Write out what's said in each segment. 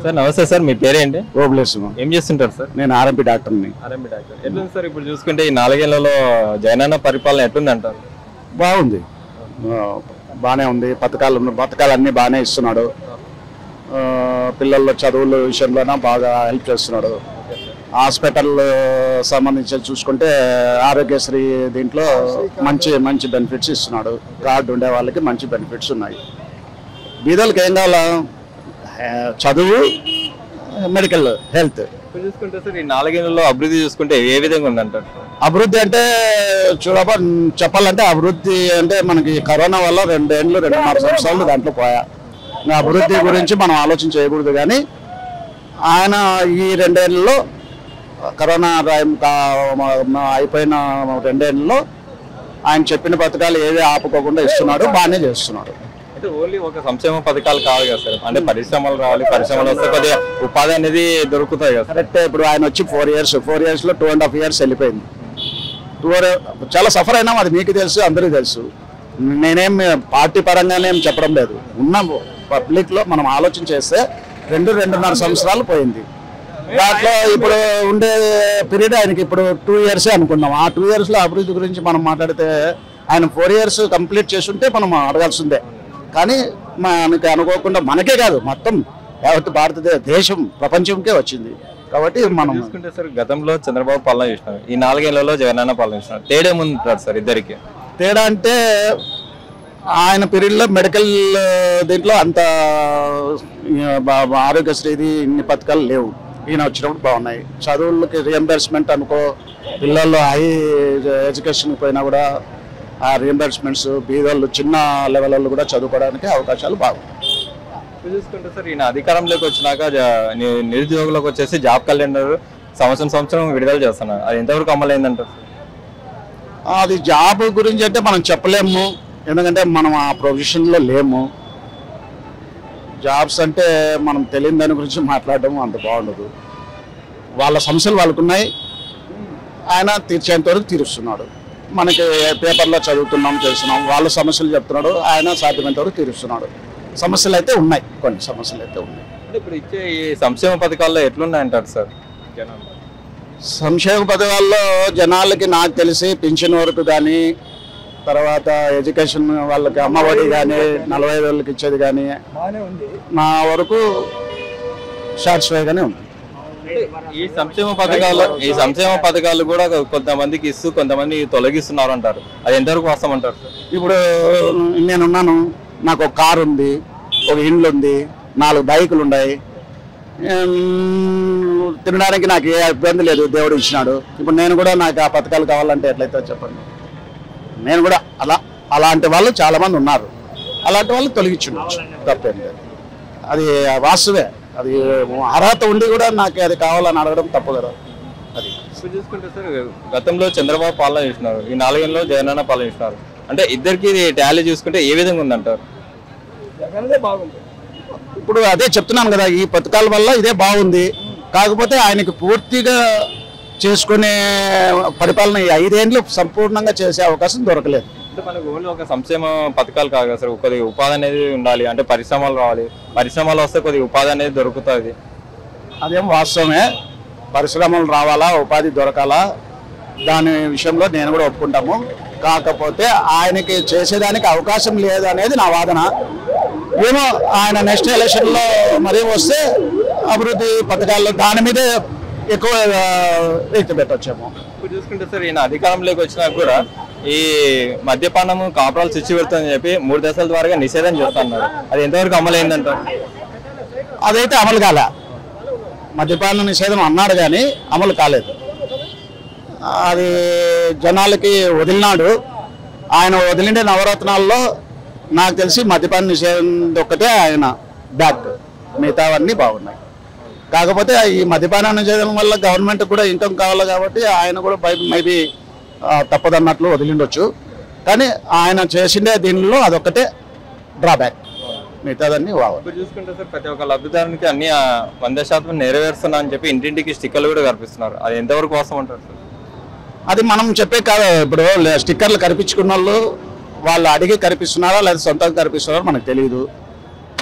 sir నమస్తే sir మీ పేరేంటి ఓబ్లేసు ఏం చేస్తుంటారు సార్ నేను ఆర్ఎంపీ డాక్టర్ని ఆర్ఎంపీ డాక్టర్ ఎట్లుంది సార్ ఇప్పుడు చూసుకుంటే ఈ నాలుగేళ్లలో జగనన్న పరిపాలన ఎట్లుంది అంటారు బాగుంది ఆ, బాగానే ఉంది పథకాలు ఉన్న- పథకాలు అన్నీ బాగానే ఇస్తున్నాడు ఆ, పిల్లల చదువుల విషయంలోన బాగా హెల్ప్ చేస్తున్నాడు హాస్పిటల్ సంబంధించి చూసుకుంటే ఆరోగ్యశ్రీ దీంట్లో మంచి మంచి బెనిఫిట్స్ ఇస్తున్నాడు కార్డు ఉండే వాళ్ళకి మంచి బెనిఫిట్స్ ఉన్నాయి బీదోళ్ళకి ఏం కావాలా ఆ, చదువు మెడికల్ హెల్త్ ఇప్పుడు చూసుకుంటే సార్ ఈ నాలుగేళ్లలో అభివృద్ధి చూసుకుంటే ఏ విధంగా ఉందంటారు అభివృద్ధి అంటే చూడబా చెప్పాలంటే అభివృద్ధి అంటే మనకి కరోనా వల్ల రెండేళ్ళు రెండున్నర సంవత్సరాలు దాంట్లో పోయా ఇంకా అభివృద్ధి గురించి మనం ఆలోచన చేయకూడదు కానీ ఆయన ఈ రెండేళ్లలో కరోనా టైం కా- మ- అయిపోయిన రెండేళ్లలో ఆయన చెప్పిన పథకాలు ఏవి ఆపుకోకుండా ఇస్తున్నాడు బాగానే చేస్తున్నాడు అంటే ఓన్లీ ఒక సంక్షేమ పథకాలు కాదు కదా సార్ అంటే పరిశ్రమలు రావాలి పరిశ్రమలు వస్తే కొద్దిగా ఉపాధి అనేది దొరుకుతాయి కదా సార్ కరెక్ట్ ఇప్పుడు ఆయన వచ్చి ఫోర్ ఇయర్స్ ఫోర్ ఇయర్స్లో టూ అండ్ హాఫ్ ఇయర్స్ వెళ్ళిపోయింది టూ చాలా సఫర్ అయినాం అది మీకు తెలుసు అందరికీ తెలుసు నేనేం పార్టీ పరంగానే ఏం చెప్పడం లేదు ఉన్న పబ్లిక్లో మనం ఆలోచన చేస్తే రెండు రెండున్నర సంవత్సరాలు పోయింది దాంట్లో ఇప్పుడు ఉండే పీరియడ్ ఆయనకి ఇప్పుడు టూ ఇయర్సే అనుకున్నాం ఆ టూ ఇయర్స్లో అభివృద్ధి గురించి మనం మాట్లాడితే ఆయన ఫోర్ ఇయర్స్ కంప్లీట్ చేస్తుంటే మనం అడగాల్సిందే కానీ మనకి అనుకోకుండా మనకే కాదు మొత్తం యావత్ భారతదేశ దేశం ప్రపంచంకే వచ్చింది కాబట్టి మనం చూసుకుంటే సార్ గతంలో చంద్రబాబు పాలన చేసినారు ఈ నాలుగేళ్లలో జగనన్న పాలన చేసినారు తేడా ఏముంటారు సార్ ఇద్దరికి తేడా అంటే ఆయన పీరియడ్లో మెడికల్ దీంట్లో అంత ఆ, బా- బా- ఆరోగ్యశ్రీది ఇన్ని పథకాలు లేవు ఈయన వచ్చినప్పుడు బాగున్నాయి చదువులకి రియంబర్స్మెంట్ అనుకో పిల్లల్లో హై ఎడ్యుకేషన్ పోయినా కూడా ఆ రియంబర్స్మెంట్స్ బీదోళ్ళు చిన్న లెవెల్ వాళ్ళు కూడా చదువుకోవడానికి అవకాశాలు బాగున్నాయి ఇప్పుడు చూసుకుంటే సార్ ఈయన అధికారంలోకి వచ్చినాక జ- ని- నిరుద్యోగులకు వచ్చేసి జాబ్ క్యాలెండర్ సంవత్సరం సంవత్సరం విడుదల చేస్తున్నారు అది ఎంతవరకు అమలైందంటారు అది జాబ్ గురించి అంటే మనం చెప్పలేము ఎందుకంటే మనం ఆ ప్రొఫెషన్లో లేము జాబ్స్ అంటే మనం తెలియని దాని గురించి మాట్లాడడం అంత బాగుండదు వాళ్ళ సమస్యలు వాళ్ళకు ఉన్నాయి ఆయన తీర్చేంత వరకు తీరుస్తున్నాడు మనకి పేపర్లో చదువుతున్నాం చేస్తున్నాం వాళ్ళ సమస్యలు చెప్తున్నాడు ఆయన సాధ్యమైనంత వరకు తీరుస్తున్నాడు సమస్యలు అయితే ఉన్నాయి కొన్ని సమస్యలు అయితే ఉన్నాయి అంటే ఇప్పుడు ఇచ్చే ఈ సంక్షేమ పథకాల్లో ఎట్లున్నాయంటారు సార్ జనాలు సంక్షేమ పథకాల్లో జనాలకి నాకు తెలిసి పింఛన్ వరకు కానీ తర్వాత ఎడ్యుకేషన్ వాళ్ళకి అమ్మఒడి కానీ నలభై ఐదు వాళ్ళకి ఇచ్చేది కానీ నా వరకు సాటిస్ఫైగానే ఉంది ఈ సంక్షేమ పథకాలు ఈ సంక్షేమ పథకాలు కూడా కొంతమందికి ఇస్తూ కొంతమంది తొలగిస్తున్నారు అంటారు అది ఎంతవరకు వాస్తవం అంటారు సార్ ఇప్పుడు నేనున్నాను నాకు ఒక కారు ఉంది ఒక ఇండ్లు ఉంది నాలుగు బైకులు ఉన్నాయి ఏం, తినడానికి నాకు ఏ ఇబ్బంది లేదు దేవుడు ఇచ్చినాడు ఇప్పుడు నేను కూడా నాకు ఆ పథకాలు కావాలంటే ఎట్లయితే చెప్పండి నేను కూడా అలా అలాంటి వాళ్ళు చాలా మంది ఉన్నారు అలాంటి వాళ్ళు తొలగించుండొచ్చు తప్పేం లేదు అది వాస్తవే అది అర్హత ఉండి కూడా నాకు అది కావాలని అడగడం తప్పు కదా అది ఇప్పుడు చూసుకుంటే సార్ గతంలో చంద్రబాబు పాలన చేసినారు ఈ నాలుగేళ్ళలో జగనన్న పాలన చేసినారు అంటే ఇద్దరికి టాలీ చూసుకుంటే ఏ విధంగా ఉందంటారు ఇప్పుడు అదే చెప్తున్నాను కదా ఈ పథకాల వల్ల ఇదే బాగుంది కాకపోతే ఆయనకి పూర్తిగా చేసుకునే పరిపాలన ఈ ఐదేండ్లు సంపూర్ణంగా చేసే అవకాశం దొరకలేదు అంటే మనకు ఓన్లీ ఒక సంక్షేమ పథకాలు కాదు కదా సార్ కొద్దిగా ఉపాధి అనేది ఉండాలి అంటే పరిశ్రమలు రావాలి పరిశ్రమలు వస్తే కొద్దిగా ఉపాధి అనేది దొరుకుతుంది అదేం వాస్తవమే పరిశ్రమలు రావాలా ఉపాధి దొరకాలా దాని విషయంలో నేను కూడా ఒప్పుకుంటాము కాకపోతే ఆయనకి చేసేదానికి అవకాశం లేదు అనేది నా వాదన ఏమో ఆయన నెక్స్ట్ ఎలక్షన్లో మరీ వస్తే అభివృద్ధి పథకాల్లో దాని మీదే ఎక్కువ వ్యక్తి పెట్టొచ్చేమో ఇప్పుడు చూసుకుంటే సార్ ఈయన అధికారంలోకి వచ్చినా కూడా ఈ మద్యపానం కాపురాలు శిక్ష పెడుతుందని చెప్పి మూడు దశల ద్వారా నిషేధం చేస్తున్నారు అది ఎంతవరకు అమలైందంటారు అదైతే అమలు కాలే మద్యపాన నిషేధం అన్నాడు కానీ అమలు కాలేదు అది జనాలకి వదిలినాడు ఆయన వదిలిండే నవరత్నాల్లో నాకు తెలిసి మద్యపాన నిషేధం ఒక్కటే ఆయన బ్యాక్ మిగతావన్నీ బాగున్నాయి కాకపోతే ఈ మద్యపాన నిషేధం వల్ల గవర్నమెంట్ కూడా ఇన్కమ్ కావాలి కాబట్టి ఆయన కూడా బై మేబీ తప్పదన్నట్లు వదిలిండొచ్చు కానీ ఆయన చేసిండే దీనిలో అదొక్కటే డ్రాబ్యాక్ మిగతాదన్నీ బాగుంది ఇప్పుడు చూసుకుంటే సార్ ప్రతి ఒక్క లబ్ధిదారునికి అన్ని ఆ, వంద శాతం నెరవేరుస్తున్నా అని చెప్పి ఇంటింటికి స్టిక్కర్లు కూడా కనిపిస్తున్నారు అది ఎంతవరకు కోసం అంటారు సార్ అది మనం చెప్పే కాదు ఇప్పుడు లే- స్టిక్కర్లు కనిపించుకున్న వాళ్ళు వాళ్ళు అడిగి కనిపిస్తున్నారా లేదా సొంతంగా కనిపిస్తున్నారో మనకు తెలియదు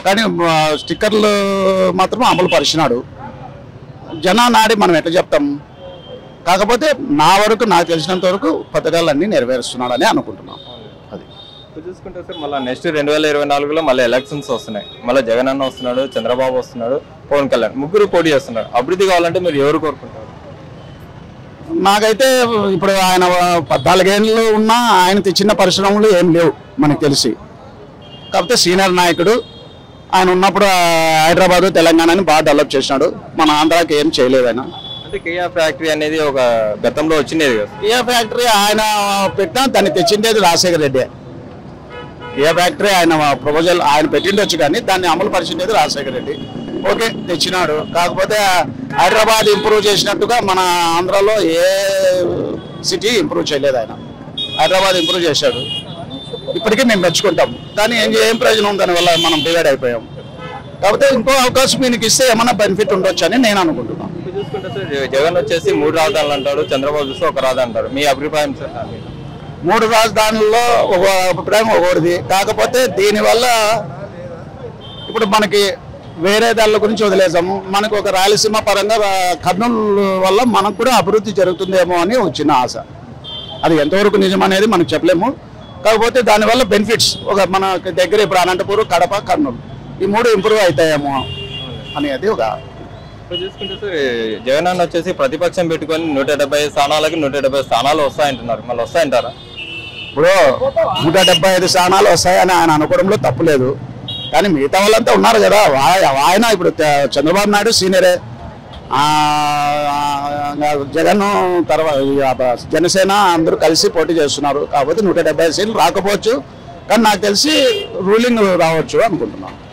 కానీ ఆ, స్టిక్కర్లు మాత్రం అమలు పరిచినాడు జనానాడి మనం ఎట్లా చెప్తాం కాకపోతే నా వరకు నాకు తెలిసినంత వరకు పథకాలన్నీ నెరవేరుస్తున్నాడని అనుకుంటున్నాం అది ఇప్పుడు చూసుకుంటే సార్ మళ్ళీ నెక్స్ట్ రెండు వేల ఇరవై నాలుగులో మళ్ళీ ఎలక్షన్స్ వస్తున్నాయి మళ్ళీ జగన్ అన్న వస్తున్నాడు చంద్రబాబు వస్తున్నాడు పవన్ కళ్యాణ్ ముగ్గురు పోటీ చేస్తున్నారు అభివృద్ధి కావాలంటే మీరు ఎవరు కోరుకుంటారు నాకైతే ఇప్పుడు ఆయన పద్నాలుగేళ్ళు ఉన్నా ఆయన తెచ్చిన పరిశ్రమలు ఏం లేవు మనకు తెలిసి కాకపోతే సీనియర్ నాయకుడు ఆయన ఉన్నప్పుడు ఆ, హైదరాబాదు తెలంగాణని బాగా డెవలప్ చేసినాడు మన ఆంధ్రాకి ఏం చేయలేదు ఆయన అంటే కేఆర్ ఫ్యాక్టరీ అనేది ఒక గతంలో వచ్చిండేది కదా కియా ఫ్యాక్టరీ ఆయన పెట్టినా దాన్ని తెచ్చిండేది రాజశేఖర రెడ్డి కియా ఫ్యాక్టరీ ఆయన ప్రపోజల్ ఆయన పెట్టిండొచ్చు కానీ దాన్ని అమలు పరిచిండేది రాజశేఖర రెడ్డి ఓకే తెచ్చినాడు కాకపోతే హైదరాబాద్ ఇంప్రూవ్ చేసినట్టుగా మన ఆంధ్రాలో ఏ సిటీ ఇంప్రూవ్ చేయలేదు ఆయన హైదరాబాద్ ఇంప్రూవ్ చేశాడు ఇప్పటికీ మేము మెచ్చుకుంటాం కానీ ఏం ఏం ప్రయోజనం ఉంది దానివల్ల మనం డివైడ్ అయిపోయాం కాకపోతే ఇంకో అవకాశం ఈయనకి ఇస్తే ఏమన్నా బెనిఫిట్ ఉండొచ్చు అని నేను అనుకుంటున్నాను ఇప్పుడు చూసుకుంటే సార్ జగన్ వచ్చేసి మూడు రాజధానులు అంటాడు చంద్రబాబు చూస్తే ఒక రాజధాని అంటారు మీ అభిప్రాయం సార్ మూడు రాజధానుల్లో ఒక అభిప్రాయం ఒకటిది కాకపోతే దీనివల్ల ఇప్పుడు మనకి వేరే దాళ్ళ గురించి వదిలేసాము మనకు ఒక రాయలసీమ పరంగా రా- కర్నూలు వల్ల మనకు కూడా అభివృద్ధి జరుగుతుందేమో అని ఒక చిన్న ఆశ అది ఎంతవరకు నిజం అనేది మనకు చెప్పలేము కాకపోతే దానివల్ల బెనిఫిట్స్ ఒక మన దగ్గర ఇప్పుడు అనంతపురం కడప కర్నూలు ఈ మూడు ఇంప్రూవ్ అవుతాయేమో అనేది ఒక ఇప్పుడు చూసుకుంటే సార్ జగన్ అన్న వచ్చేసి ప్రతిపక్షం పెట్టుకొని నూట డెబ్బై స్థానాలకి నూట డెబ్బై స్థానాలు వస్తాయంటున్నారు మళ్ళీ వస్తాయంటారా ఇప్పుడు నూట డెబ్బై ఐదు స్థానాలు వస్తాయని ఆయన అనుకోవడంలో తప్పులేదు కానీ మిగతా వాళ్ళంతా ఉన్నారు కదా వా- ఆయన ఇప్పుడు త- చంద్రబాబు నాయుడు సీనియరే ఆ, ఆ, జగన్ తర్వాత జనసేన అందరూ కలిసి పోటీ చేస్తున్నారు కాకపోతే నూట డెబ్బై సీట్లు రాకపోవచ్చు కానీ నాకు తెలిసి రూలింగ్ రావచ్చు అనుకుంటున్నాను